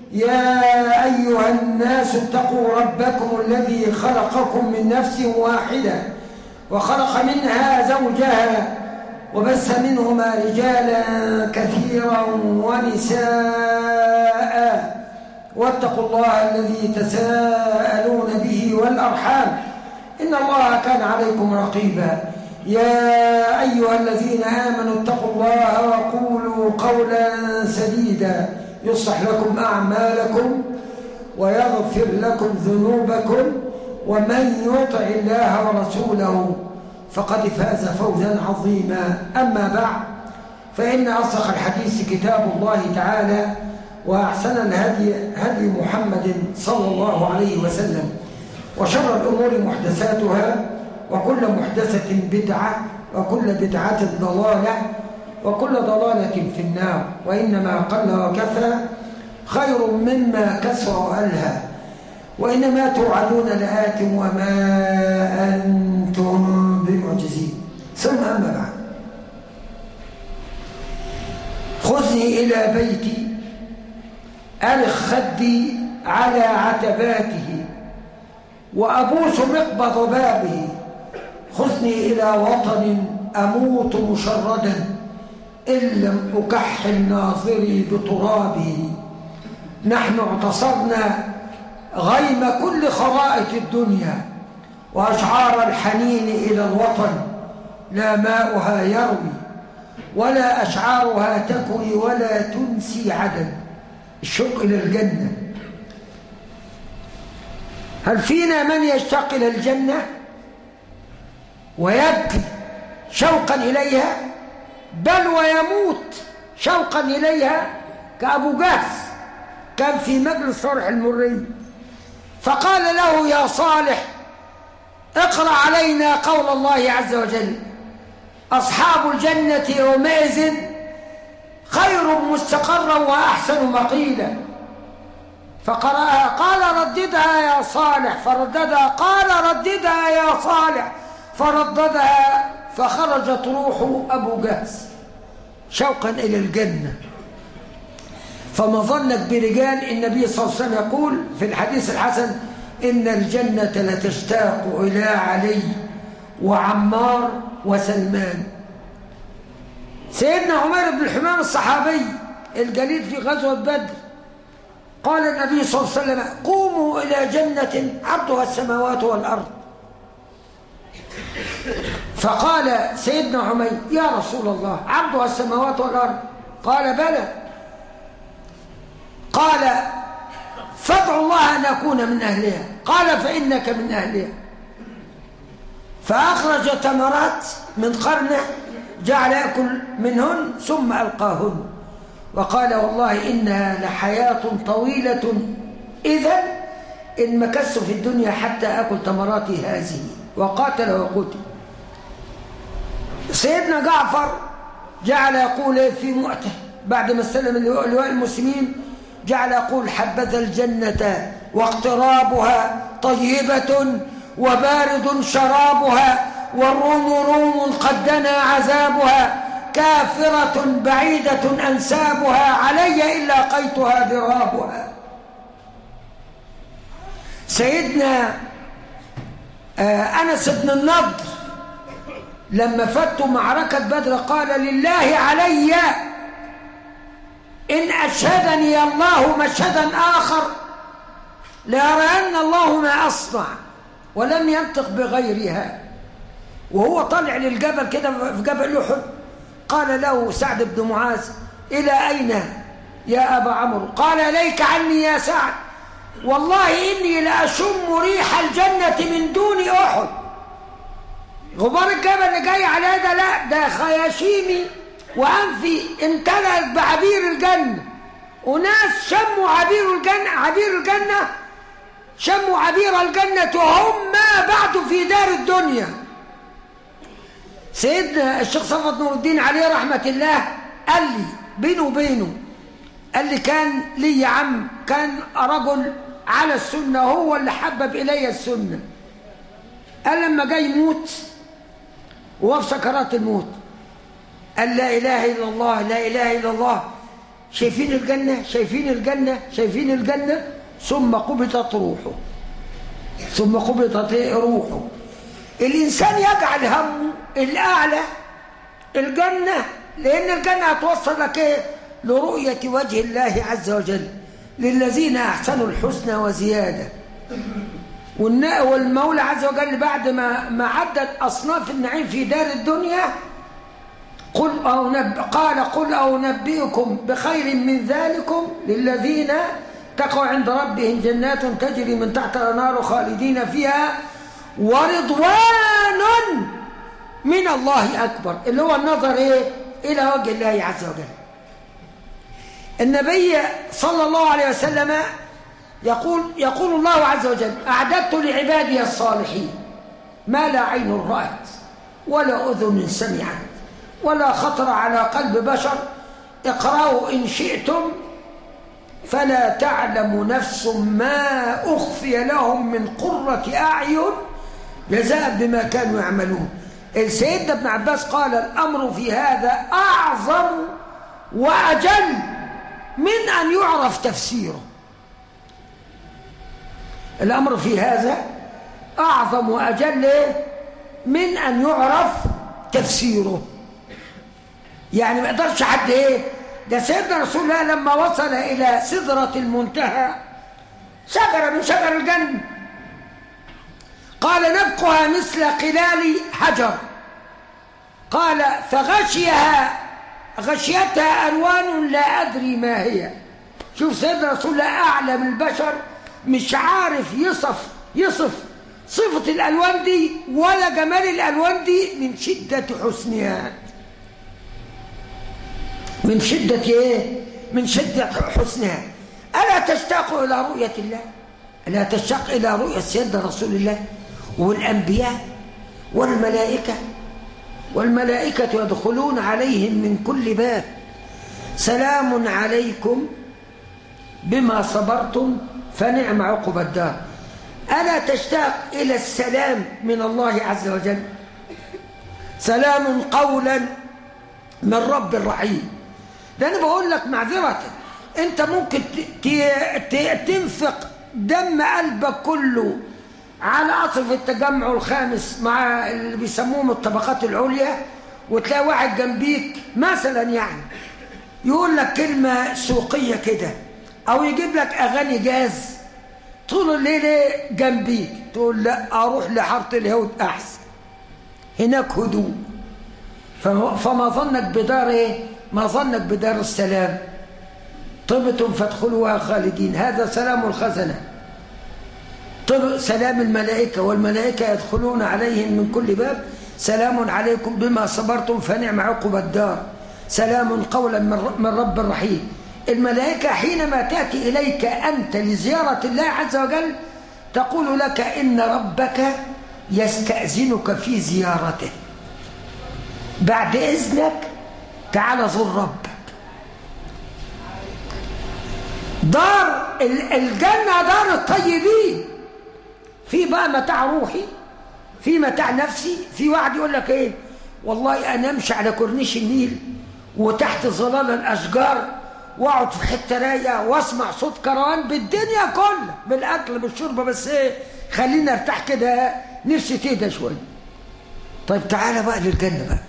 يا أيها الناس اتقوا ربكم الذي خلقكم من نفس واحدة وخلق منها زوجها وبث منهما رجالا كثيرا ونساء واتقوا الله الذي تساءلون به والأرحام إن الله كان عليكم رقيبا يا أيها الذين آمنوا اتقوا الله وقولوا قولا سديدا يصلح لكم أعمالكم ويغفر لكم ذنوبكم ومن يطع الله ورسوله فقد فاز فوزا عظيما أما بعد فإن أصدق الحديث كتاب الله تعالى وأحسن الهدي هدي محمد صلى الله عليه وسلم وشر الأمور محدثاتها وكل محدثة بدعة وكل بدعة ضلالة وكل ضلالة في النار وإنما قل وكفى خير مما كسر وألهى وإنما توعدون لآت وما أنتم بمعجزين ثم أما بعد خذني إلى بيتي أرخ خدي على عتباته وأبوس مقبض بابه خذني إلى وطن أموت مشردا إن لم أكحل ناظري بترابه نحن اعتصرنا غيم كل خرائط الدنيا وأشعار الحنين إلى الوطن لا ماؤها يروي ولا أشعارها تكوي ولا تنسي عدن الشوق إلى الجنة هل فينا من يشتاق إلى الجنة ويبكي شوقا إليها بل ويموت شوقا إليها كأبو جهز كان في مجلس صالح المري فقال له يا صالح اقرأ علينا قول الله عز وجل أصحاب الجنة يومئذ خير مستقرا وأحسن مقيلا فقرأها قال رددها يا صالح فرددها قال رددها يا صالح فرددها فخرجت روح أبو جهز شوقا إلى الجنة فما ظنك برجال النبي صلى الله عليه وسلم يقول في الحديث الحسن إن الجنة لتشتاق إلى علي وعمار وسلمان سيدنا عمر بن الحمام الصحابي الجليل في غزوة بدر قال النبي صلى الله عليه وسلم قوموا إلى جنة عرضها السماوات والأرض فقال سيدنا عمر يا رسول الله عرضها السماوات والأرض قال بلى قال فادعوا الله أن أكون من أهلها قال فإنك من أهلها فأخرج تمرات من قرنه جعل يأكل منهن ثم ألقاهن وقال والله إنها لحياة طويلة إذا إن مكست في الدنيا حتى أكل تمراتي هذه وقاتل وقتل سيدنا جعفر جعل يقول في مؤته بعد ما استلم لواء المسلمين جعل يقول حبذا الجنة واقترابها طيبة وبارد شرابها والروم روم قد دنا عذابها كافرة بعيدة أنسابها علي إلا قيتها ذرابها سيدنا أنس بن النضر لما فتوا معركة بدر قال لله علي إن أشهدني الله مشهدا آخر ليرين الله ما أصنع ولم ينطق بغيرها وهو طالع للجبل كده في جبل أحد قال له سعد بن معاذ إلى أين يا أبا عمرو قال إليك عني يا سعد والله إني لأشم ريح الجنة من دون أحد غبار الجبل اللي جاي على ده لا ده خياشيمي وأنفي امتلأت بعبير الجنة وناس شموا عبير الجنة عبير الجنة شموا عبير الجنة وهم ما بعد في دار الدنيا سيدنا الشيخ صفوت نور الدين عليه رحمة الله قال لي بينه وبينه قال لي كان لي عم كان رجل على السنة هو اللي حبب إلي السنة قال لما جاي يموت وهو في سكرات الموت قال لا إله إلا الله لا إله إلا الله شايفين الجنة شايفين الجنة شايفين الجنة ثم قبضت روحه ثم قبضت روحه الإنسان يجعل همه الأعلى الجنة لأن الجنة هتوصلك إيه؟ لرؤية وجه الله عز وجل للذين أحسنوا الحسنى وزيادة والمولى عز وجل بعد ما ما عدد أصناف النعيم في دار الدنيا قل أو نب قال قل أو نبئكم بخير من ذلكم للذين تقوا عند ربهم جنات تجري من تحت الأنهار خالدين فيها ورضوان من الله أكبر اللي هو النظر إيه؟ إلى وجه الله عز وجل النبي صلى الله عليه وسلم يقول يقول الله عز وجل أعددت لعبادي الصالحين ما لا عين رأت ولا أذن سمعت ولا خطر على قلب بشر اقرأوا إن شئتم فلا تعلم نفس ما أخفي لهم من قرة أعين جزاء بما كانوا يعملون السيدنا ابن عباس قال الأمر في هذا أعظم وأجل من أن يعرف تفسيره الأمر في هذا أعظم وأجل من أن يعرف تفسيره يعني ما يقدرش حد إيه ده سيدنا رسول الله لما وصل إلى سدرة المنتهى شجرة من شجر الجنة قال نبقها مثل قلال حجر قال فغشيها غشيتها ألوان لا أدري ما هي شوف سيدنا رسول الله أعلم البشر مش عارف يصف يصف صفة الألوان دي ولا جمال الألوان دي من شدة حسنها من شدة إيه؟ من شدة حسنها ألا تشتاق إلى رؤية الله ألا تشتاق إلى رؤية سيدنا رسول الله والأنبياء والملائكة والملائكة يدخلون عليهم من كل باب سلام عليكم بما صبرتم فنعم عقب الدار ألا تشتاق إلى السلام من الله عز وجل سلام قولا من رب الرحيم ده أنا بقول لك معذرة أنت ممكن تنفق دم قلبك كله على عاصف التجمع الخامس مع اللي بيسموهم الطبقات العليا وتلاقي واحد جنبيك مثلا يعني يقول لك كلمة سوقية كده أو يجيب لك أغاني جاز طول الليل جنبيك تقول لا أروح لحارة اليهود أحسن هناك هدوء فما ظنك بدار إيه؟ ما ظنك بدار السلام طبتم فادخلوها خالدين هذا سلام الخزنه طب سلام الملائكة والملائكة يدخلون عليهم من كل باب سلام عليكم بما صبرتم فنعم عقب الدار سلام قولا من رب الرحيم الملائكة حينما تأتي إليك أنت لزيارة الله عز وجل تقول لك إن ربك يستأذنك في زيارته بعد إذنك تعال زر ربك دار الجنة دار الطيبين في بقى متاع روحي في متاع نفسي في واحد يقول لك ايه والله انا امشي على كورنيش النيل وتحت ظلال الاشجار واقعد في حته رايقه واسمع صوت كروان بالدنيا كلها بالاكل بالشرب بس ايه خلينا ارتاح كده نفسي تهدى شويه طيب تعالى بقى للجنه بقى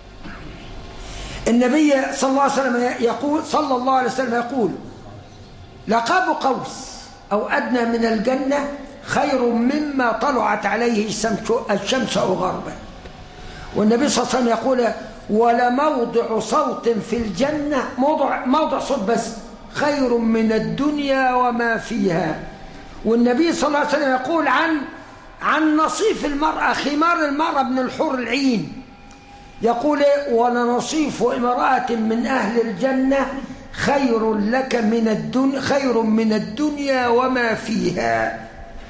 النبي صلى الله عليه وسلم يقول صلى الله عليه وسلم يقول لقاب قوس او ادنى من الجنه خير مما طلعت عليه الشمس أو غربا والنبي صلى الله عليه وسلم يقول ولموضع صوت في الجنة موضع, موضع صوت بس خير من الدنيا وما فيها والنبي صلى الله عليه وسلم يقول عن عن نصيف المرأة خمار المرأة من الحور العين يقول ولنصيف امرأة من أهل الجنة خير لك من الدنيا خير من الدنيا وما فيها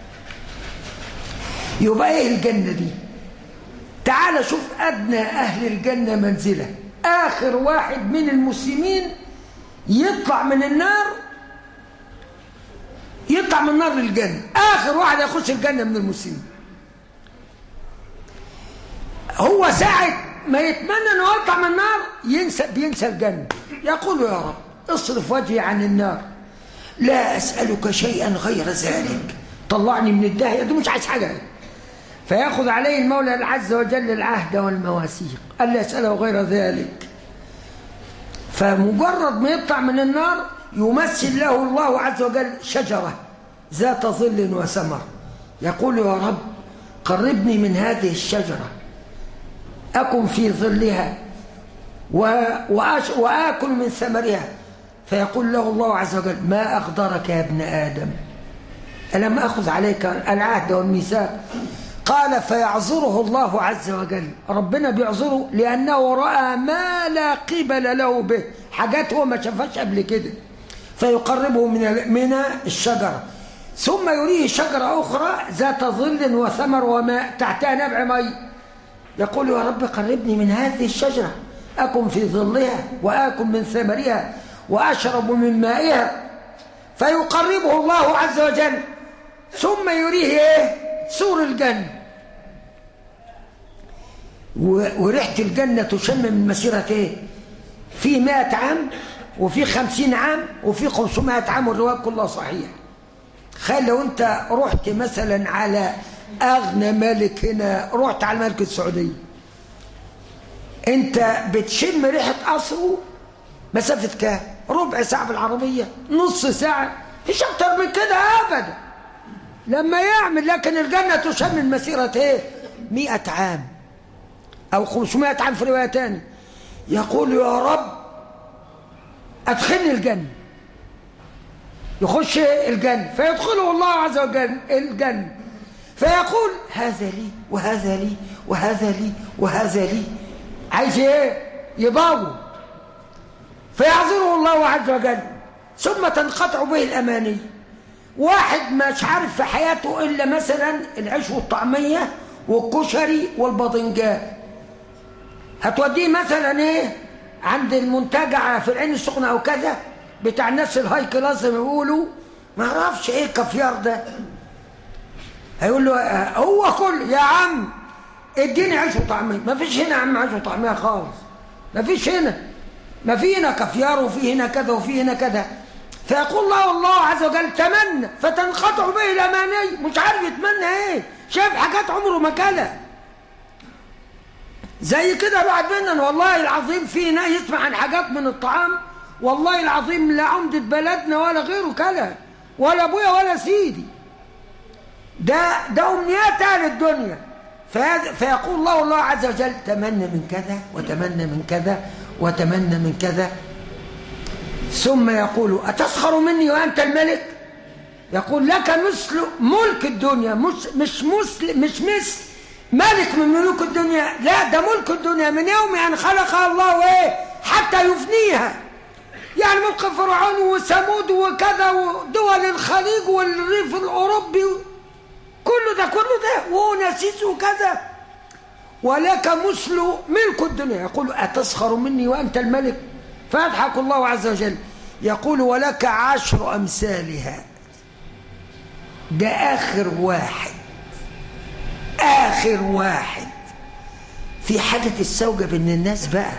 يبقى ايه الجنة دي تعال شوف أدنى أهل الجنة منزلة آخر واحد من المسلمين يطلع من النار يطلع من النار للجنة آخر واحد يخش الجنة من المسلمين هو ساعة ما يتمنى أنه يطلع من النار ينسى بينسى الجنة يقول يا رب اصرف وجهي عن النار لا أسألك شيئا غير ذلك طلعني من الداهية دي مش عايز حاجة فيأخذ عليه المولى العز وجل العهد والمواثيق ألا يسأله غير ذلك فمجرد ما يطلع من النار يمثل له الله عز وجل شجرة ذات ظل وثمر يقول يا رب قربني من هذه الشجرة أكن في ظلها وآكل من ثمرها فيقول له الله عز وجل ما أقدرك يا ابن آدم ألم أخذ عليك العهد والميثاق قال فيعذره الله عز وجل ربنا بيعذره لأنه رأى ما لا قبل له به حاجات هو ما شافهاش قبل كده فيقربه من من الشجرة ثم يريه شجرة أخرى ذات ظل وثمر وماء تحتها نبع مي يقول يا رب قربني من هذه الشجرة أكن في ظلها وآكل من ثمرها وأشرب من مائها فيقربه الله عز وجل ثم يريه إيه؟ سور الجنة وريحة الجنة تشم من مسيرة إيه؟ في مائة عام وفي خمسين عام وفي خمسمائة عام والرواية كلها صحيحة خلي لو أنت رحت مثلا على أغنى ملك هنا رحت على الملك السعودية أنت بتشم ريحة قصره مسافة كام؟ ربع ساعة بالعربية نص ساعة مفيش أكتر من كده أبدا لما يعمل لكن الجنة تشم من مسيرة إيه؟ مئة عام أو 500 عام في رواية تاني يقول يا رب أدخلني الجنة يخش الجنة فيدخله الله عز وجل الجنة فيقول هذا لي وهذا لي وهذا لي وهذا لي عايز ايه يباوي فيعذره الله عز وجل ثم تنقطع به الأماني واحد مش عارف في حياته إلا مثلا العيش والطعمية والكشري والباذنجان هتوديه مثلا ايه عند المنتجع في العين السخنة او كذا بتاع الناس الهاي كلاس زي ما بيقولوا ما اعرفش ايه الكافيار ده هيقول له هو كل يا عم اديني عيش وطعميه ما فيش هنا يا عم عيش وطعميه خالص ما فيش هنا ما في هنا كافيار وفي هنا كذا وفي هنا كذا فيقول الله الله عز وجل تمنى فتنقطع به الاماني مش عارف يتمنى ايه شايف حاجات عمره ما كلها زي كده بعد مننا والله العظيم في ناس يسمع عن حاجات من الطعام والله العظيم لا عمدة بلدنا ولا غيره كلا ولا ابويا ولا سيدي ده ده امنيات اهل الدنيا فيقول الله الله عز وجل تمنى من كذا وتمنى من كذا وتمنى من كذا ثم يقول أتسخر مني وأنت الملك يقول لك مثل ملك الدنيا مش مش مثل مش مثل ملك من ملوك الدنيا لا ده ملك الدنيا من يوم أن خلقها الله ايه حتى يفنيها يعني ملك فرعون وثمود وكذا ودول الخليج والريف الأوروبي كل ده كل ده ونسيس وكذا ولك مثل ملك الدنيا يقول أتسخر مني وأنت الملك فيضحك الله عز وجل يقول ولك عشر أمثالها ده آخر واحد آخر واحد في حاجة تستوجب إن الناس بقى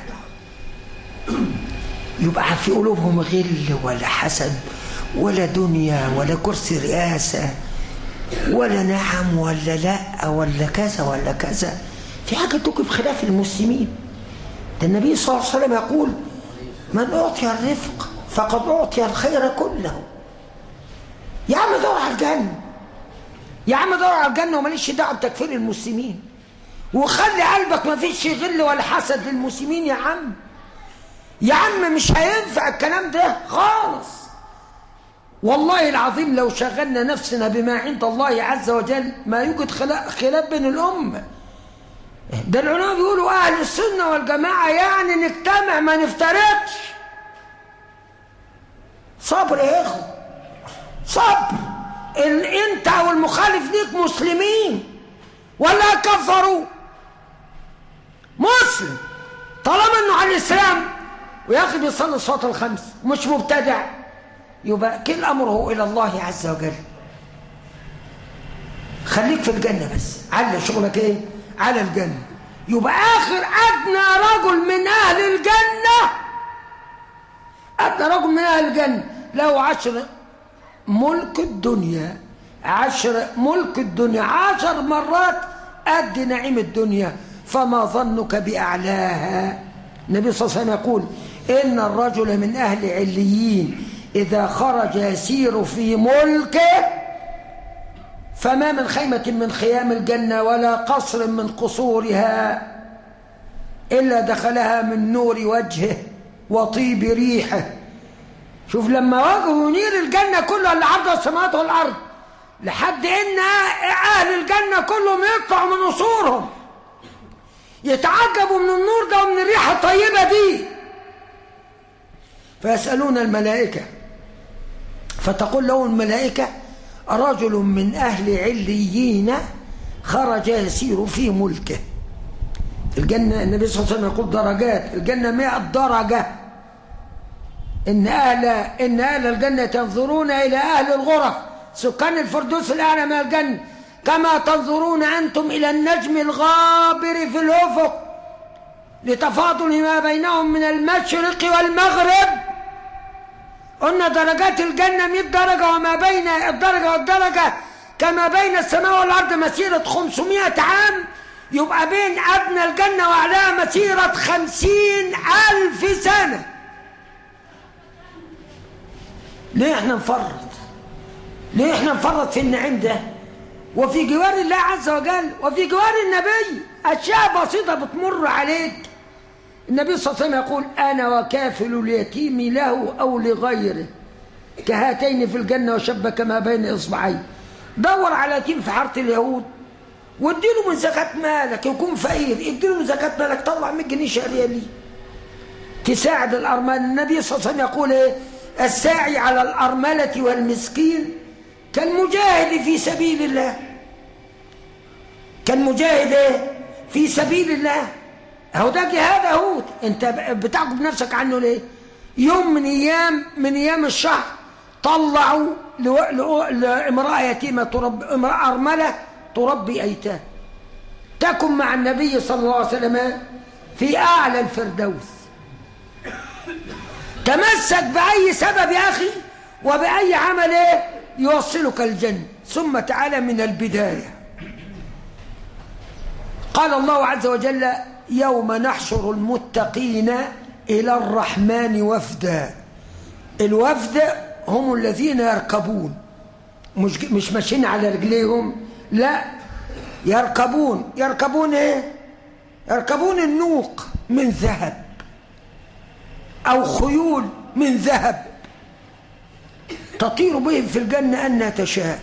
يبقى في قلوبهم غل ولا حسد ولا دنيا ولا كرسي رئاسة ولا نعم ولا لا ولا كذا ولا كذا في حاجة توجب خلاف المسلمين ده النبي صلى الله عليه وسلم يقول من أعطي الرفق فقد أعطي الخير كله يا عم دور على الجنة يا عم دور على الجنة وماليش دعوة بتكفير المسلمين وخلي قلبك ما فيش غل ولا حسد للمسلمين يا عم يا عم مش هينفع الكلام ده خالص والله العظيم لو شغلنا نفسنا بما عند الله عز وجل ما يوجد خلاف بين الأمة ده العلماء بيقولوا أهل السنة والجماعة يعني نجتمع ما نفترقش صبر يا إخوة صبر إن أنت أو المخالف ليك مسلمين ولا كفروا مسلم طالما أنه على الإسلام ويا أخي بيصلي الصلاة الخمس مش مبتدع يبقى كل أمره إلى الله عز وجل خليك في الجنة بس على شغلك إيه على الجنة يبقى آخر أدنى رجل من أهل الجنة أدنى رجل من أهل الجنة له عشر ملك الدنيا عشر ملك الدنيا عشر مرات قد نعيم الدنيا فما ظنك بأعلاها النبي صلى الله عليه وسلم يقول إن الرجل من أهل عليين إذا خرج يسير في ملكه فما من خيمة من خيام الجنة ولا قصر من قصورها إلا دخلها من نور وجهه وطيب ريحه شوف لما واجهوا ينير الجنة كلها اللي عرض السماوات والأرض لحد إن أهل الجنة كلهم يطلعوا من قصورهم يتعجبوا من النور ده ومن الريحة الطيبة دي فيسألون الملائكة فتقول له الملائكة رجل من أهل عليين خرج يسير في ملكه الجنة النبي صلى الله عليه وسلم يقول درجات الجنة مئة درجة إن أهل, إن أهل الجنة ينظرون إلى أهل الغرف سكان الفردوس الأعلى من الجنة كما تنظرون أنتم إلى النجم الغابر في الأفق لتفاضل ما بينهم من المشرق والمغرب قلنا درجات الجنة 100 درجة وما بين الدرجة والدرجة كما بين السماء والأرض مسيرة 500 عام يبقى بين أدنى الجنة وأعلاها مسيرة خمسين ألف سنة ليه احنا نفرط ليه احنا نفرط في النعيم ده وفي جوار الله عز وجل وفي جوار النبي أشياء بسيطة بتمر عليك النبي صلى الله عليه وسلم يقول أنا وكافل اليتيم له أو لغيره كهاتين في الجنة وشبك ما بين إصبعين دور على يتيم في حارة اليهود واديله من زكاة مالك يكون فقير اديله من زكاة مالك طلع 100 جنيه شهرية ليه تساعد الأرملة النبي صلى الله عليه وسلم يقول ايه الساعي على الأرملة والمسكين كالمجاهد في سبيل الله كالمجاهد ايه في سبيل الله اهو ده جهاد اهو انت بتعجب نفسك عنه ليه يوم من ايام من ايام الشهر طلعوا لامراه يتيمه تربي امراه ارمله تربي ايتام تكن مع النبي صلى الله عليه وسلم في اعلى الفردوس تمسك باي سبب يا اخي وباي عمل يوصلك الجنه ثم تعالى من البدايه قال الله عز وجل يوم نحشر المتقين إلى الرحمن وفدا الوفد هم الذين يركبون مش مش ماشيين على رجليهم لا يركبون يركبون ايه يركبون النوق من ذهب او خيول من ذهب تطير بهم في الجنة أن تشاء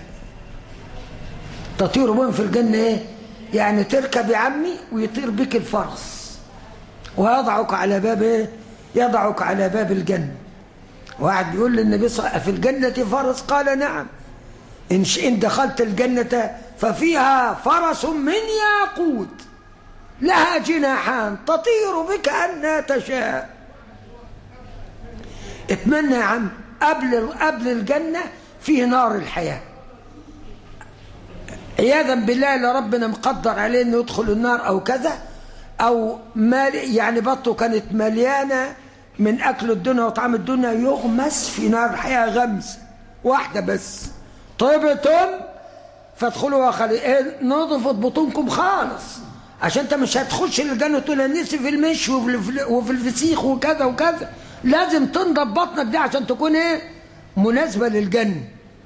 تطير بهم في الجنة ايه يعني تركب يا عمي ويطير بك الفرس ويضعك على باب ايه يضعك على باب الجنة واحد يقول للنبي صلى الله عليه وسلم في الجنة فرس قال نعم إن, إن دخلت الجنة ففيها فرس من ياقوت لها جناحان تطير بك أنها تشاء اتمنى يا عم قبل قبل الجنة فيه نار الحياة عياذا بالله اللي ربنا مقدر عليه انه يدخل النار او كذا او مال يعني بطه كانت مليانه من اكل الدنيا وطعام الدنيا يغمس في نار الحياه غمس واحده بس طيبتم فادخلوا خلي ايه نظفت بطونكم خالص عشان انت مش هتخش الجنه تقول انا نفسي في المش وفي, وفي الفسيخ وكذا وكذا لازم تنضف بطنك دي عشان تكون ايه مناسبه للجنه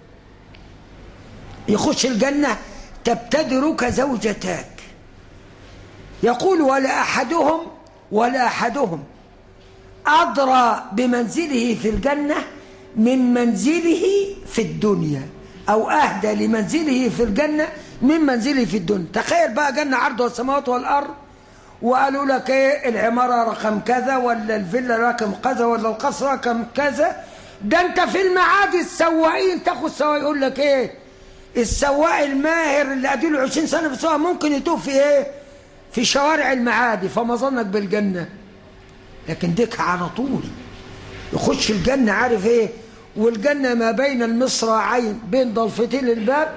يخش الجنه تبتدرك زوجتاك يقول ولا أحدهم ولا أحدهم أدرى بمنزله في الجنة من منزله في الدنيا أو أهدى لمنزله في الجنة من منزله في الدنيا تخيل بقى جنة عرضها السماوات والأرض وقالوا لك ايه العمارة رقم كذا ولا الفيلا رقم كذا ولا القصر رقم كذا ده انت في المعادي السواقين تاخد سواق يقول لك ايه السواق الماهر اللي اديله 20 سنه في السواقه ممكن يتوه في ايه في شوارع المعادي فما ظنك بالجنه لكن ديك على طول يخش الجنه عارف ايه والجنه ما بين المصراعين بين ضلفتين الباب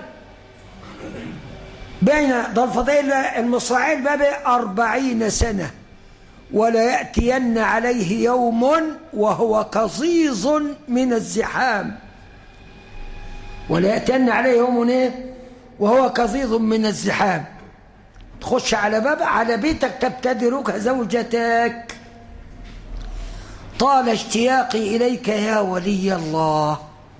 بين ضلفتين المصراعين الباب أربعين سنة ولا يأتين عليه يوم وهو كظيظ من الزحام ولا يأتين عليه يوم ايه وهو كظيظ من الزحام تخش على باب على بيتك تبتدرك زوجتك طال اشتياقي إليك يا ولي الله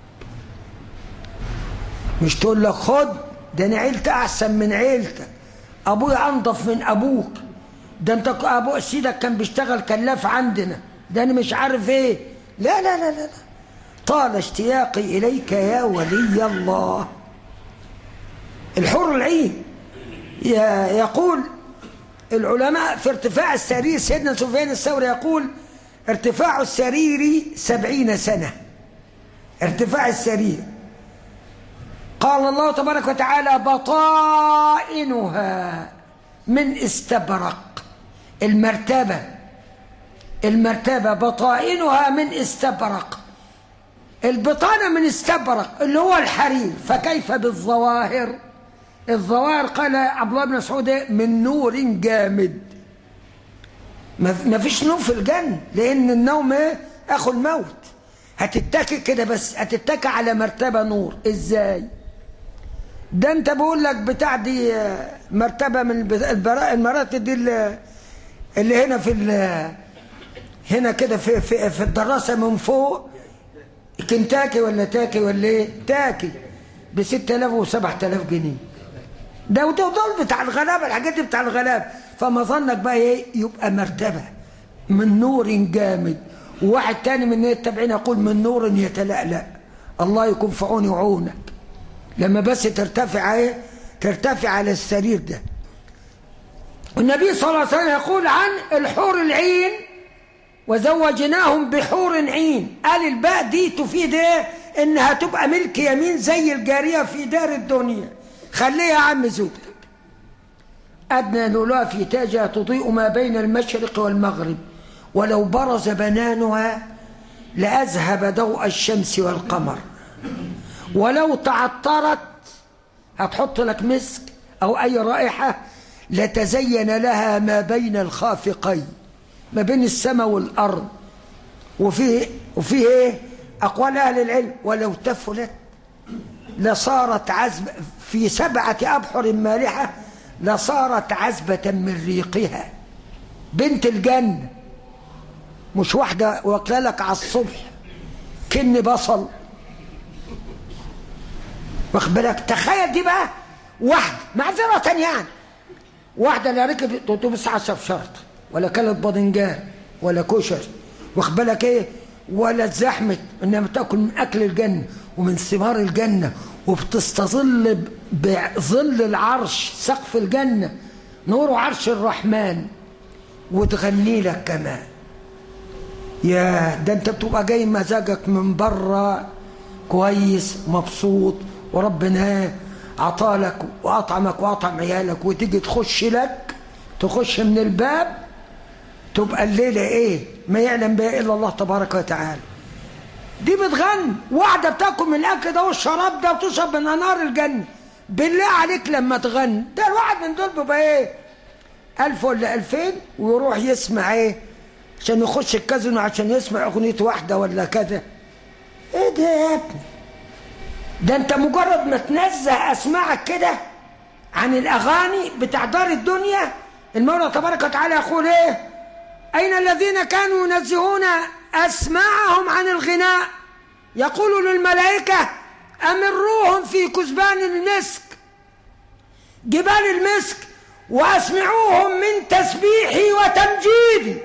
مش تقول لك خد ده انا عيلتي احسن من عيلتك ابويا انضف من ابوك ده انت ابو سيدك كان بيشتغل كلاف عندنا ده انا مش عارف ايه لا لا لا لا, لا. طال اشتياقي اليك يا ولي الله الحور العين يقول العلماء في ارتفاع السرير سيدنا سفيان الثوري يقول ارتفاع السرير سبعين سنة ارتفاع السرير قال الله تبارك وتعالى بطائنها من استبرق المرتبة المرتبة بطائنها من استبرق البطانة من استبرق اللي هو الحرير فكيف بالظواهر الظواهر قال عبد الله بن مسعود من نور جامد ما فيش نوم في الجنة لأن النوم ايه أخو الموت هتتكي كده بس هتتكي على مرتبة نور إزاي ده انت بقول لك بتاع دي مرتبة من المراتب دي اللي هنا في هنا كده في, في, في الدراسة من فوق كنتاكي ولا تاكي ولا ايه تاكي ب 6000 و 7000 جنيه ده وده دول بتاع الغلابه الحاجات دي بتاع الغلابه فما ظنك بقى ايه يبقى مرتبه من نور جامد وواحد تاني من التابعين يقول من نور يتلألأ الله يكون في عوني وعونك لما بس ترتفع ايه ترتفع على السرير ده النبي صلى الله عليه وسلم يقول عن الحور العين وزوجناهم بحور عين قال الباء دي تفيد ايه انها تبقى ملك يمين زي الجاريه في دار الدنيا خليها يا عم زوجتك أدنى لؤلؤة في تاجها تضيء ما بين المشرق والمغرب ولو برز بنانها لأذهب ضوء الشمس والقمر ولو تعطرت هتحط لك مسك أو أي رائحة لتزين لها ما بين الخافقين ما بين السماء والأرض وفيه, وفيه إيه أقوال أهل العلم ولو تفلت لصارت عزب في سبعة أبحر مالحة لصارت عزبة من ريقها بنت الجنة مش واحدة واكلالك على الصبح كن بصل واخد بالك تخيل دي بقى واحدة معذرة يعني واحدة لا ركبت اتوبيس عشر شرط ولا كلت باذنجان ولا كشري واخد بالك ايه ولا اتزحمت انما تاكل من اكل الجنه ومن ثمار الجنه وبتستظل بظل العرش سقف الجنه نور عرش الرحمن وتغني لك كمان يا ده انت بتبقى جاي مزاجك من بره كويس مبسوط وربنا عطالك واطعمك واطعم عيالك وتيجي تخش لك تخش من الباب تبقى الليله ايه ما يعلم بها الا الله تبارك وتعالى دي بتغني واحده بتاكل من الاكل ده والشراب ده وتشرب من انهار الجنه بالله عليك لما تغني ده الواحد من دول بيبقى ايه ألف ولا ألفين ويروح يسمع ايه عشان يخش الكازينو عشان يسمع أغنية واحدة ولا كذا ايه ده يا ابني ده انت مجرد ما تنزه اسماعك كده عن الاغاني بتاع دار الدنيا المولى تبارك وتعالى يقول ايه اين الذين كانوا ينزهون اسماعهم عن الغناء يقول للملائكه امروهم في كثبان المسك جبال المسك واسمعوهم من تسبيحي وتمجيدي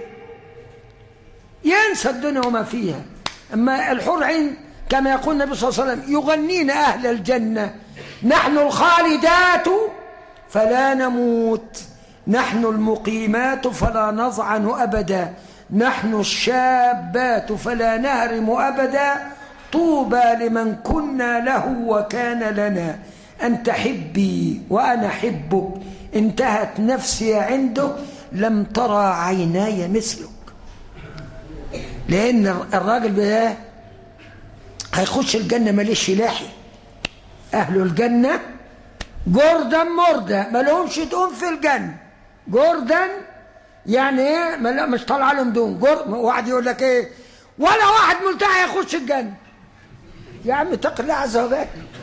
ينسى الدنيا وما فيها اما الحور عين كما يقول النبي صلى الله عليه وسلم يغنين أهل الجنة نحن الخالدات فلا نموت نحن المقيمات فلا نضعن أبدا نحن الشابات فلا نهرم أبدا طوبى لمن كنا له وكان لنا أنت حبي وأنا حبك انتهت نفسي عندك لم ترى عيناي مثلك لأن الراجل ده هيخش الجنة ماليش لاحي أهل الجنة جردا مردا ما لهمش تقوم في الجنة جردا يعني ايه ما لا مش طالع لهم دون جرم واحد يقول لك ايه ولا واحد ملتحي يخش الجنه يا عم اتق الله عز وجل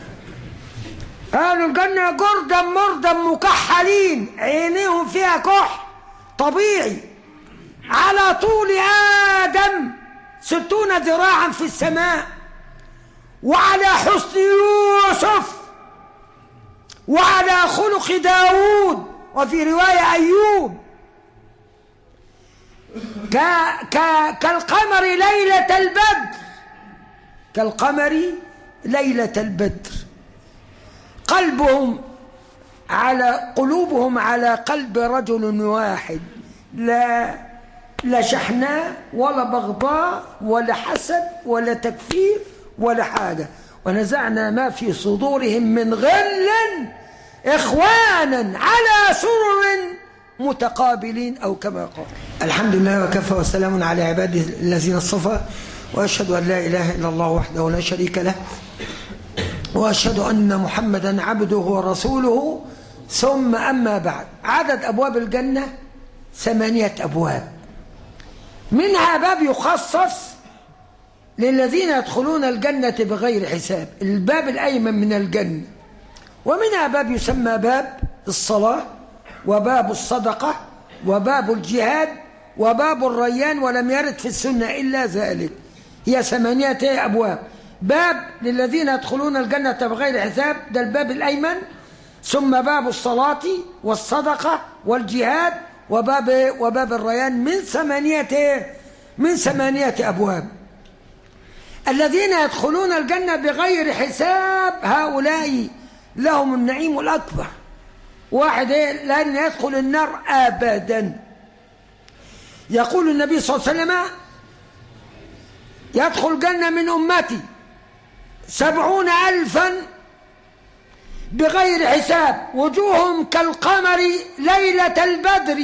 قالوا الجنه جردا مردا مكحلين عينيهم فيها كح طبيعي على طول آدم ستون ذراعا في السماء وعلى حسن يوسف وعلى خلق داود وفي رواية أيوب ك ك كالقمر ليلة البدر كالقمر ليلة البدر قلبهم على قلوبهم على قلب رجل واحد لا لا شحناء ولا بغضاء ولا حسد ولا تكفير ولا حاجة ونزعنا ما في صدورهم من غل إخوانا على سرر متقابلين أو كما قال الحمد لله وكفى وسلام على عباده الذين اصطفى وأشهد أن لا إله إلا الله وحده لا شريك له وأشهد أن محمدا عبده ورسوله ثم أما بعد عدد أبواب الجنة ثمانية أبواب منها باب يخصص للذين يدخلون الجنة بغير حساب الباب الأيمن من الجنة ومنها باب يسمى باب الصلاة وباب الصدقة وباب الجهاد وباب الريان ولم يرد في السنة إلا ذلك هي ثمانية أبواب باب للذين يدخلون الجنة بغير حساب ده الباب الأيمن ثم باب الصلاة والصدقة والجهاد وباب وباب الريان من ثمانية من ثمانية أبواب الذين يدخلون الجنة بغير حساب هؤلاء لهم النعيم الأكبر واحد لن يدخل النار أبدا يقول النبي صلى الله عليه وسلم يدخل الجنة من أمتي سبعون ألفا بغير حساب وجوههم كالقمر ليلة البدر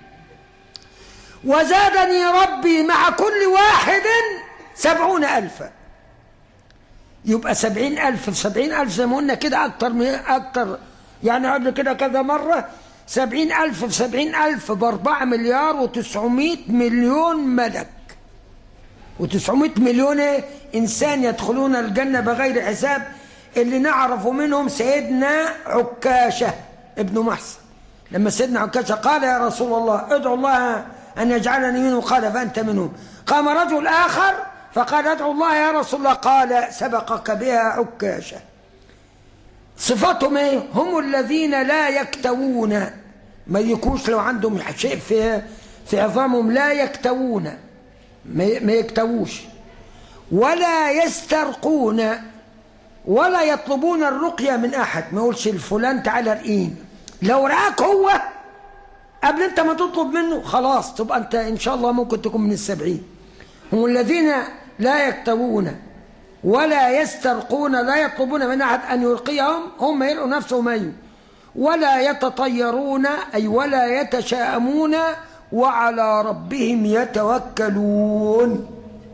وزادني ربي مع كل واحد سبعون ألفا يبقى سبعين ألف في سبعين ألف زي ما قلنا كده أكتر من أكتر يعني قبل كده كذا مرة سبعين ألف في سبعين ألف بأربعة مليار وتسعمائة مليون ملك وتسعمائة مليون إنسان يدخلون الجنة بغير حساب اللي نعرف منهم سيدنا عكاشة ابن محسن لما سيدنا عكاشة قال يا رسول الله ادعو الله أن يجعلني منهم قال فأنت منهم قام رجل آخر فقال ادعو الله يا رسول الله قال سبقك بها عكاشة صفاتهم ايه هم الذين لا يكتوون ما يكونش لو عندهم شيء في في عظامهم لا يكتوون ما يكتووش ولا يسترقون ولا يطلبون الرقية من أحد ما يقولش الفلان تعالى رقين لو رآك هو قبل أنت ما تطلب منه خلاص تبقى أنت إن شاء الله ممكن تكون من السبعين هم الذين لا يكتوون ولا يسترقون لا يطلبون من أحد أن يلقيهم هم يلقوا نفسهم أيوه ولا يتطيرون أي ولا يتشاءمون وعلى ربهم يتوكلون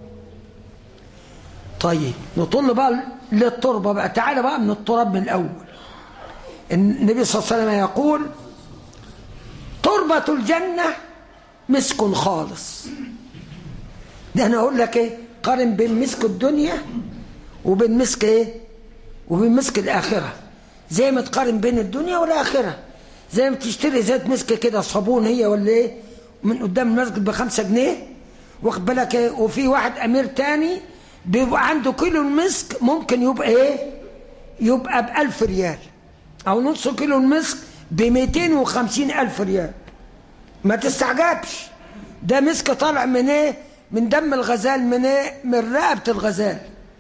طيب نطل بقى للتربة بقى تعالى بقى من التراب من الأول النبي صلى الله عليه وسلم يقول تربة الجنة مسك خالص ده أنا أقول لك إيه قارن بين مسك الدنيا وبين مسك إيه وبين مسك الآخرة زي ما تقارن بين الدنيا والآخرة زي ما تشتري زيت مسك كده صابون هي ولا إيه من قدام المسجد بخمسة جنيه واخد بالك إيه وفي واحد أمير تاني بيبقى عنده كيلو المسك ممكن يبقى إيه يبقى بألف ريال أو نص كيلو المسك بميتين وخمسين ألف ريال ما تستعجبش ده مسك طالع من ايه من دم الغزال من ايه من رقبة الغزال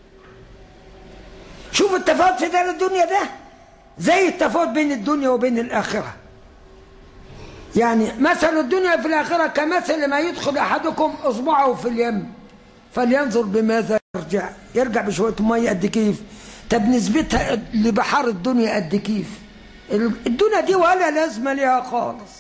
شوف التفاوت في دار الدنيا ده زي التفاوت بين الدنيا وبين الآخرة يعني مثل الدنيا في الآخرة كمثل ما يدخل أحدكم إصبعه في اليم فلينظر بماذا يرجع يرجع بشوية مية قد كيف طب نسبتها لبحار الدنيا قد كيف الدنيا دي ولا لازمة ليها خالص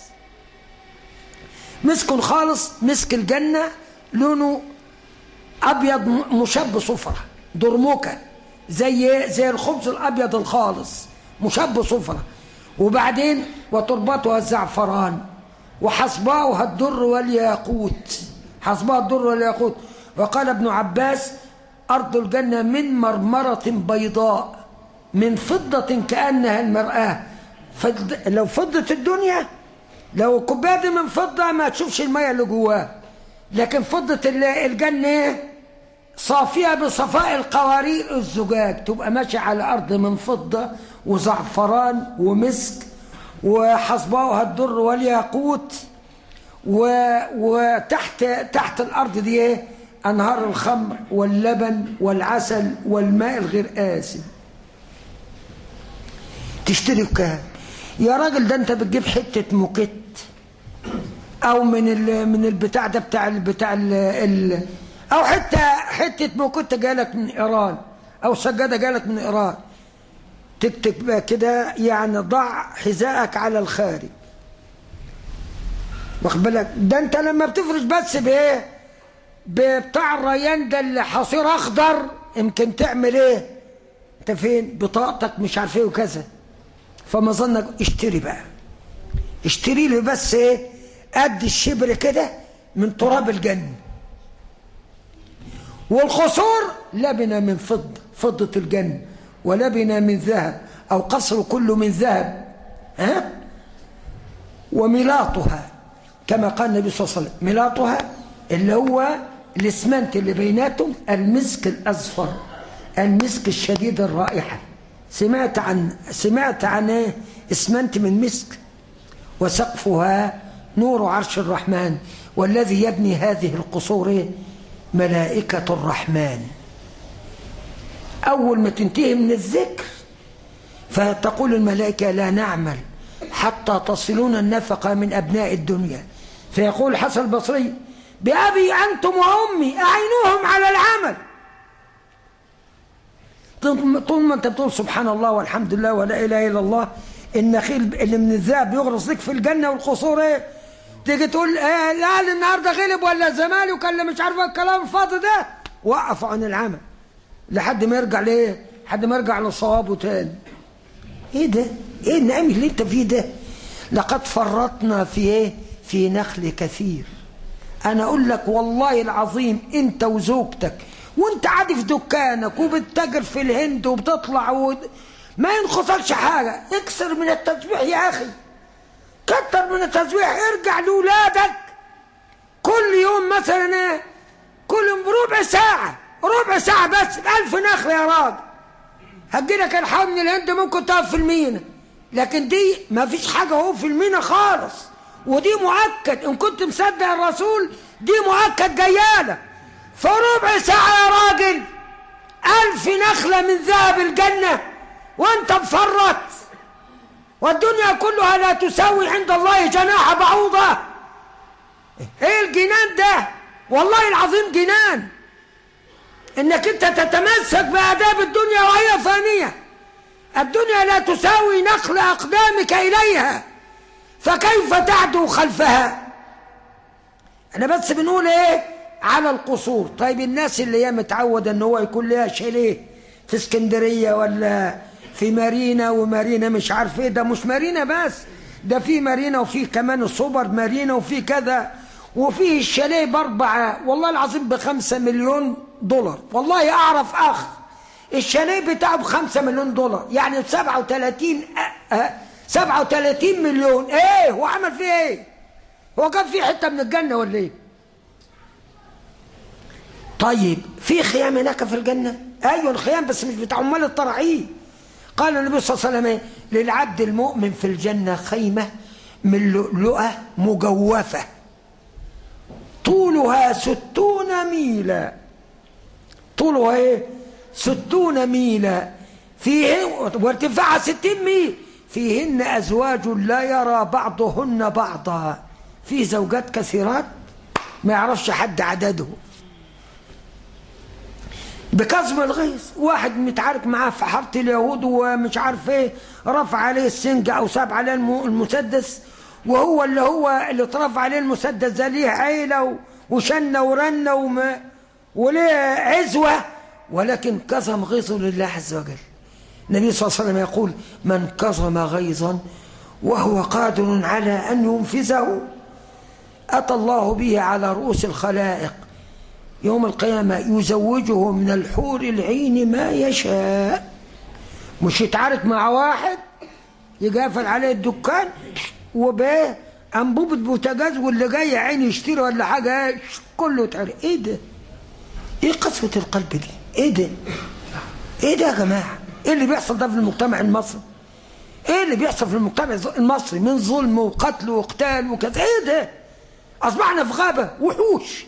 مسك خالص مسك الجنة لونه أبيض مشب صفرة درموكة زي زي الخبز الأبيض الخالص مشب صفرة وبعدين وتربطها الزعفران وحصباؤها الدر والياقوت حصباء الدر والياقوت وقال ابن عباس أرض الجنة من مرمرة بيضاء من فضة كأنها المرآة فض... لو فضة الدنيا لو كوبايه دي من فضة ما تشوفش المية اللي جواه لكن فضة الجنة صافية بصفاء القوارير الزجاج تبقى ماشي على أرض من فضة وزعفران ومسك وحصباؤها الدر والياقوت و... وتحت تحت الأرض دي ايه أنهار الخمر واللبن والعسل والماء الغير آسن تشتري بكام يا راجل ده انت بتجيب حتة موكيت او من ال... من البتاع ده بتاع ال... بتاع ال... ال... او حتة حتة موكيت جالك من ايران او سجادة جالك من ايران تكتب كده يعني ضع حذائك على الخارج واخد بالك ده انت لما بتفرش بس بايه بتاع الريان ده اللي حصير اخضر يمكن تعمل ايه انت فين بطاقتك مش عارف ايه وكذا فما ظنك اشتري بقى اشتري لي بس ايه قد الشبر كده من تراب الجنة والقصور لبنة من فضة فضة الجنة ولبنة من ذهب أو قصر كله من ذهب ها وملاطها كما قال النبي صلى الله عليه وسلم ملاطها اللي هو الاسمنت اللي بيناتهم المسك الأزفر المسك الشديد الرائحة سمعت عن سمعت عن ايه اسمنت من مسك وسقفها نور عرش الرحمن والذي يبني هذه القصور ملائكة الرحمن أول ما تنتهي من الذكر فتقول الملائكة لا نعمل حتى تصلون النفقة من أبناء الدنيا فيقول حسن البصري بأبي أنتم وأمي أعينوهم على العمل طول ما أنت بتقول سبحان الله والحمد لله ولا إله إلا الله النخيل اللي من الذهب يغرس لك في الجنة والقصور إيه تيجي تقول إيه الأهلي النهاردة غلب ولا الزمالك ولا مش عارف الكلام الفاضي ده وقفوا عن العمل لحد ما يرجع ليه لحد ما يرجع لصوابه تاني ايه ده ايه النعم اللي انت فيه ده لقد فرطنا في ايه في نخل كثير انا اقول لك والله العظيم انت وزوجتك وانت عادي في دكانك وبتتاجر في الهند وبتطلع و... ما ينقصكش حاجة اكسر من التسبيح يا اخي كتر من التسبيح ارجع لولادك كل يوم مثلا كل يوم بربع ساعة ربع ساعة بس ألف نخل يا راجل هتجيلك الحاجة من الهند ممكن تقف في المينا لكن دي ما فيش حاجة هو في المينا خالص ودي مؤكد إن كنت مصدق الرسول دي مؤكد جيالة فربع ساعة يا راجل ألف نخلة من ذهب الجنة وأنت مفرط والدنيا كلها لا تساوي عند الله جناح بعوضة ايه الجنان ده والله العظيم جنان انك انت تتمسك باداب الدنيا وهي فانيه الدنيا لا تساوي نقل اقدامك اليها فكيف تعدو خلفها انا بس بنقول ايه على القصور طيب الناس اللي هي متعوده ان هو يكون لها شاليه في اسكندريه ولا في مارينا ومارينا مش عارف ايه ده مش مارينا بس ده في مارينا وفي كمان السوبر مارينا وفي كذا وفيه الشاليه باربعة والله العظيم بخمسة مليون دولار والله أعرف أخ الشاليه بتاعه بخمسة مليون دولار يعني بسبعة وتلاتين سبعة وتلاتين مليون ايه هو عمل فيه ايه هو كان في حتة من الجنة ولا ايه طيب في خيام هناك في الجنة ايوه الخيام بس مش بتاع عمال الطراعين قال النبي صلى الله عليه وسلم للعبد المؤمن في الجنة خيمة من لؤلؤة مجوفة طولها ستون ميلا طولها ايه ستون ميلا فيه وارتفاعها ستين ميل فيهن أزواج لا يرى بعضهن بعضا في زوجات كثيرات ما يعرفش حد عدده بكظم الغيظ واحد متعارك معاه في حاره اليهود ومش عارف ايه رفع عليه السنج او ساب عليه المسدس وهو اللي هو اللي اترفع عليه المسدس ده ليه عيله وشنه ورنه وما وليه عزوه ولكن كظم غيظه لله عز وجل النبي صلى الله عليه وسلم يقول من كظم غيظا وهو قادر على ان ينفذه أتى الله به على رؤوس الخلائق يوم القيامة يزوجه من الحور العين ما يشاء مش يتعارك مع واحد يقفل عليه الدكان وبايه انبوبة بوتاجاز واللي جاي عين يشتري ولا حاجة كله يتعرق ايه ده ايه قسوة القلب دي ايه ده ايه ده يا جماعة ايه اللي بيحصل ده في المجتمع المصري ايه اللي بيحصل في المجتمع المصري من ظلم وقتل وقتال وكذا ايه ده اصبحنا في غابة وحوش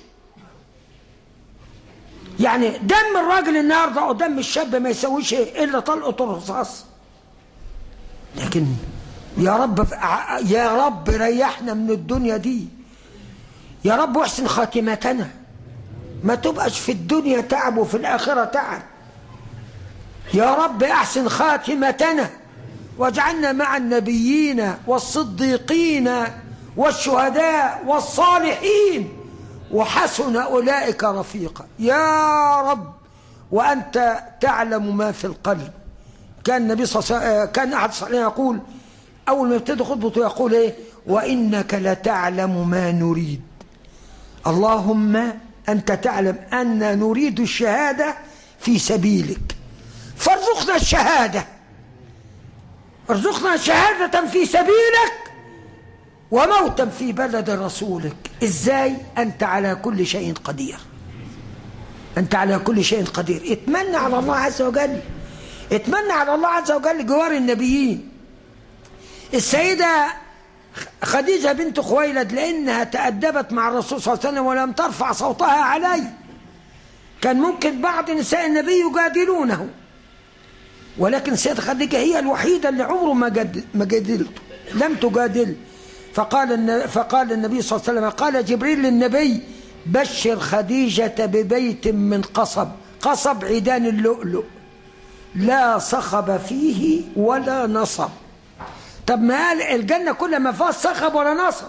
يعني دم الراجل النهارده ودم الشاب ما يسويش ايه الا طلقه الرصاص لكن يا رب يا رب ريحنا من الدنيا دي يا رب واحسن خاتمتنا ما تبقاش في الدنيا تعب وفي الآخرة تعب يا رب أحسن خاتمتنا واجعلنا مع النبيين والصديقين والشهداء والصالحين وحسن أولئك رفيقا يا رب وأنت تعلم ما في القلب كان النبي صلى الله عليه وسلم كان أحد الصالحين يقول أول ما يبتدي خطبته يقول إيه وإنك لتعلم ما نريد اللهم أنت تعلم أن نريد الشهادة في سبيلك فارزقنا الشهادة ارزقنا شهادة في سبيلك وموتا في بلد رسولك ازاي أنت على كل شيء قدير أنت على كل شيء قدير اتمنى على الله عز وجل اتمنى على الله عز وجل جوار النبيين السيدة خديجة بنت خويلد لأنها تأدبت مع الرسول صلى الله عليه وسلم ولم ترفع صوتها عليه كان ممكن بعض نساء النبي يجادلونه ولكن السيدة خديجة هي الوحيدة اللي عمره ما جد ما جادلته لم تجادل فقال فقال النبي صلى الله عليه وسلم قال جبريل للنبي بشر خديجة ببيت من قصب قصب عيدان اللؤلؤ لا صخب فيه ولا نصب طب ما قال الجنة كلها ما فيهاش صخب ولا نصب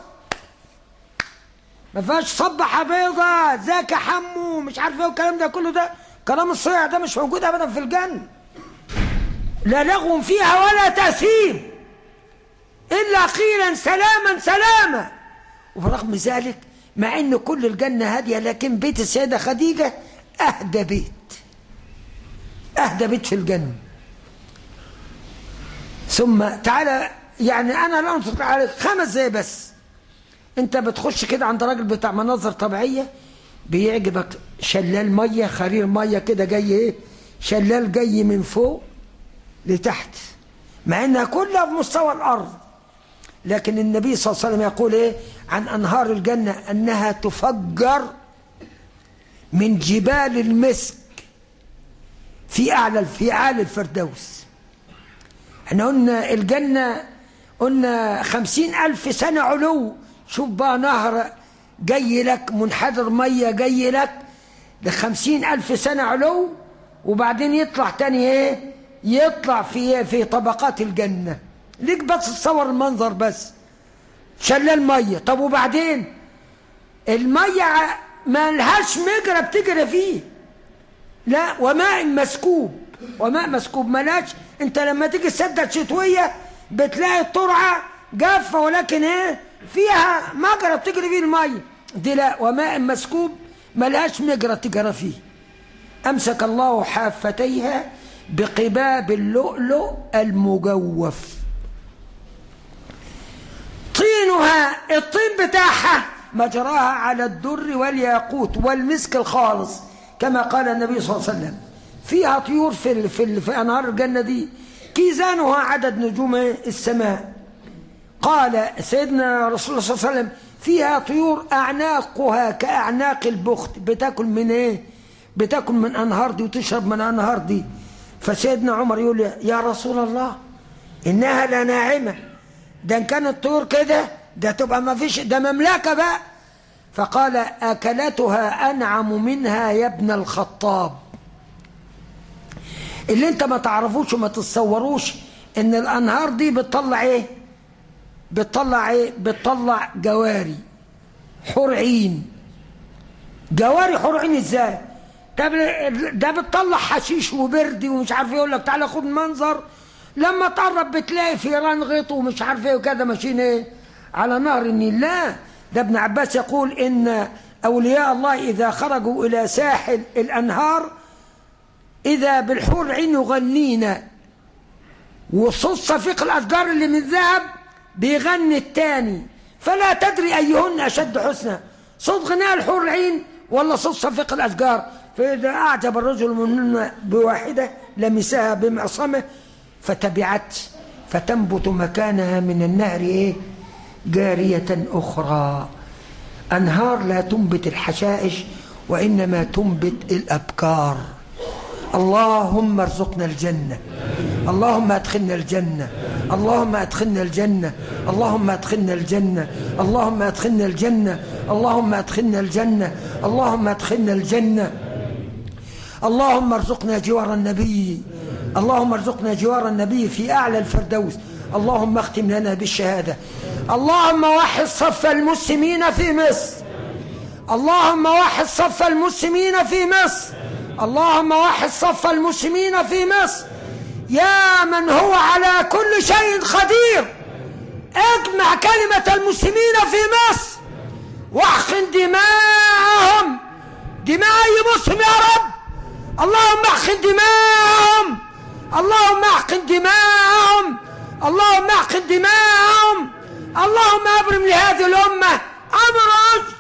ما فيهاش صبحة بيضة ذاك حمو مش عارف ايه والكلام ده كله ده كلام الصيع ده مش موجود ابدا في الجنة لا لغو فيها ولا تأثيم إلا قيلا سلاما سلاما وبرغم ذلك مع ان كل الجنة هادية لكن بيت السيدة خديجة أهدى بيت أهدى بيت في الجنة ثم تعالى يعني أنا لا أنطق عليك خمس زي بس أنت بتخش كده عند راجل بتاع مناظر طبيعية بيعجبك شلال مية خرير مية كده جاي إيه شلال جاي من فوق لتحت مع إنها كلها بمستوى الأرض لكن النبي صلى الله عليه وسلم يقول إيه عن أنهار الجنة أنها تفجر من جبال المسك في أعلى في أعلى الفردوس احنا قلنا الجنة قلنا خمسين ألف سنة علو شوف بقى نهر جاي لك منحدر مية جاي لك لخمسين ألف سنة علو وبعدين يطلع تاني ايه يطلع في في طبقات الجنة ليك بس تصور المنظر بس شلال مية طب وبعدين المية ما لهاش مجرى بتجري فيه لا وماء مسكوب وماء مسكوب ملاش انت لما تيجي السده الشتويه بتلاقي الترعه جافه ولكن ايه فيها مجرى بتجري فيه الميه دي لا وماء مسكوب ملهاش مجرى تجرى فيه امسك الله حافتيها بقباب اللؤلؤ المجوف طينها الطين بتاعها مجراها على الدر والياقوت والمسك الخالص كما قال النبي صلى الله عليه وسلم فيها طيور في ال في, ال في انهار الجنه دي كيزانها عدد نجوم السماء قال سيدنا رسول الله صلى الله عليه وسلم فيها طيور اعناقها كاعناق البخت بتاكل من ايه بتاكل من انهار دي وتشرب من انهار دي فسيدنا عمر يقول يا رسول الله انها لناعمه ده ان كانت طيور كده ده تبقى ما فيش ده مملكه بقى فقال اكلتها انعم منها يا ابن الخطاب اللي انت ما تعرفوش وما تتصوروش ان الانهار دي بتطلع ايه بتطلع ايه بتطلع جواري حور عين جواري حور عين ازاي طب ده بتطلع حشيش وبردي ومش عارف ايه يقول لك تعالى خد منظر لما تقرب بتلاقي فيران غيط ومش عارف ايه وكده ماشيين ايه على نهر النيل لا ده ابن عباس يقول إن أولياء الله إذا خرجوا إلى ساحل الأنهار إذا بالحور العين يغنين وصوت صفيق الأشجار اللي من ذهب بيغني التاني فلا تدري أيهن أشد حسنا صوت غناء الحور العين ولا صوت صفيق الأشجار فإذا أعجب الرجل منهن بواحدة لمسها بمعصمه فتبعت فتنبت مكانها من النهر إيه؟ جارية أخرى أنهار لا تنبت الحشائش وإنما تنبت الأبكار اللهم ارزقنا الجنة اللهم ادخلنا الجنة اللهم ادخلنا الجنة اللهم ادخلنا الجنة اللهم ادخلنا الجنة اللهم ادخلنا الجنة اللهم ادخلنا الجنة اللهم ارزقنا جوار النبي اللهم ارزقنا جوار النبي في أعلى الفردوس اللهم اختم لنا بالشهادة اللهم وحد صف المسلمين في مصر اللهم وحد صف المسلمين في مصر اللهم وحد صف المسلمين في مصر يا من هو على كل شيء قدير اجمع كلمة المسلمين في مصر واحقن دماءهم دماء أي مسلم يا رب اللهم احقن دماءهم اللهم احقن دماءهم اللهم احقن دماءهم اللهم ابرم لهذه الأمة أمر رشد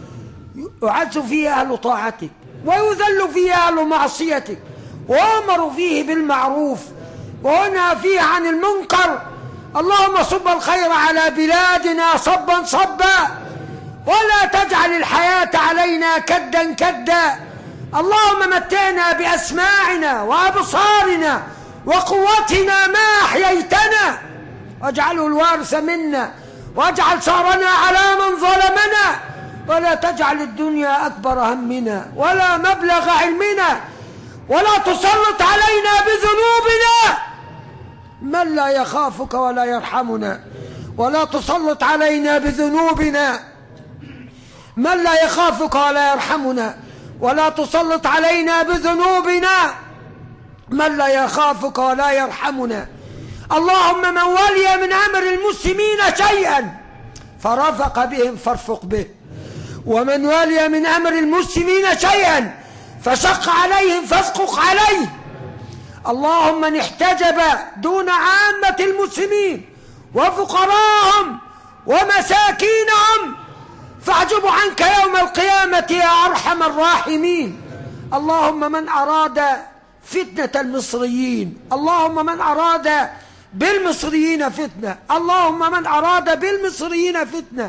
يعز فيه أهل طاعتك ويذل فيه أهل معصيتك وأمر فيه بالمعروف وينهى فيه عن المنكر اللهم صب الخير على بلادنا صبا صبا ولا تجعل الحياة علينا كدا كدا اللهم متعنا بأسماعنا وأبصارنا وقوتنا ما أحييتنا واجعله الوارث منا واجعل ثارنا على من ظلمنا ولا تجعل الدنيا أكبر همنا ولا مبلغ علمنا ولا تسلط علينا بذنوبنا من لا يخافك ولا يرحمنا ولا تسلط علينا بذنوبنا من لا يخافك ولا يرحمنا ولا تسلط علينا بذنوبنا من لا يخافك ولا يرحمنا اللهم من ولي من أمر المسلمين شيئا فرفق بهم فارفق به ومن ولي من أمر المسلمين شيئا فشق عليهم فاسقق عليه اللهم من احتجب دون عامة المسلمين وفقراهم ومساكينهم فاعجب عنك يوم القيامة يا أرحم الراحمين اللهم من أراد فتنة المصريين اللهم من أراد بالمصريين فتنة اللهم من أراد بالمصريين فتنة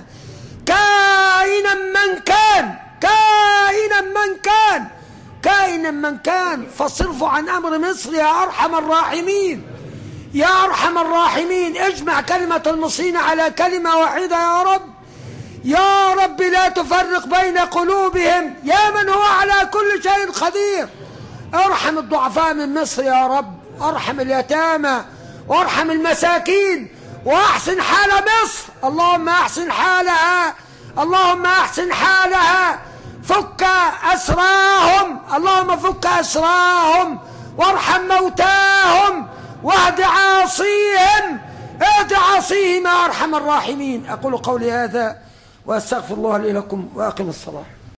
كائنا من كان كائنا من كان كائنا من كان فاصرفوا عن أمر مصر يا أرحم الراحمين يا أرحم الراحمين اجمع كلمة المصريين على كلمة واحدة يا رب يا رب لا تفرق بين قلوبهم يا من هو على كل شيء قدير ارحم الضعفاء من مصر يا رب ارحم اليتامى وارحم المساكين واحسن حال مصر اللهم احسن حالها اللهم احسن حالها فك اسراهم اللهم فك اسراهم وارحم موتاهم واهد عاصيهم اهد عاصيهم يا ارحم الراحمين اقول قولي هذا واستغفر الله لي لكم واقم الصلاه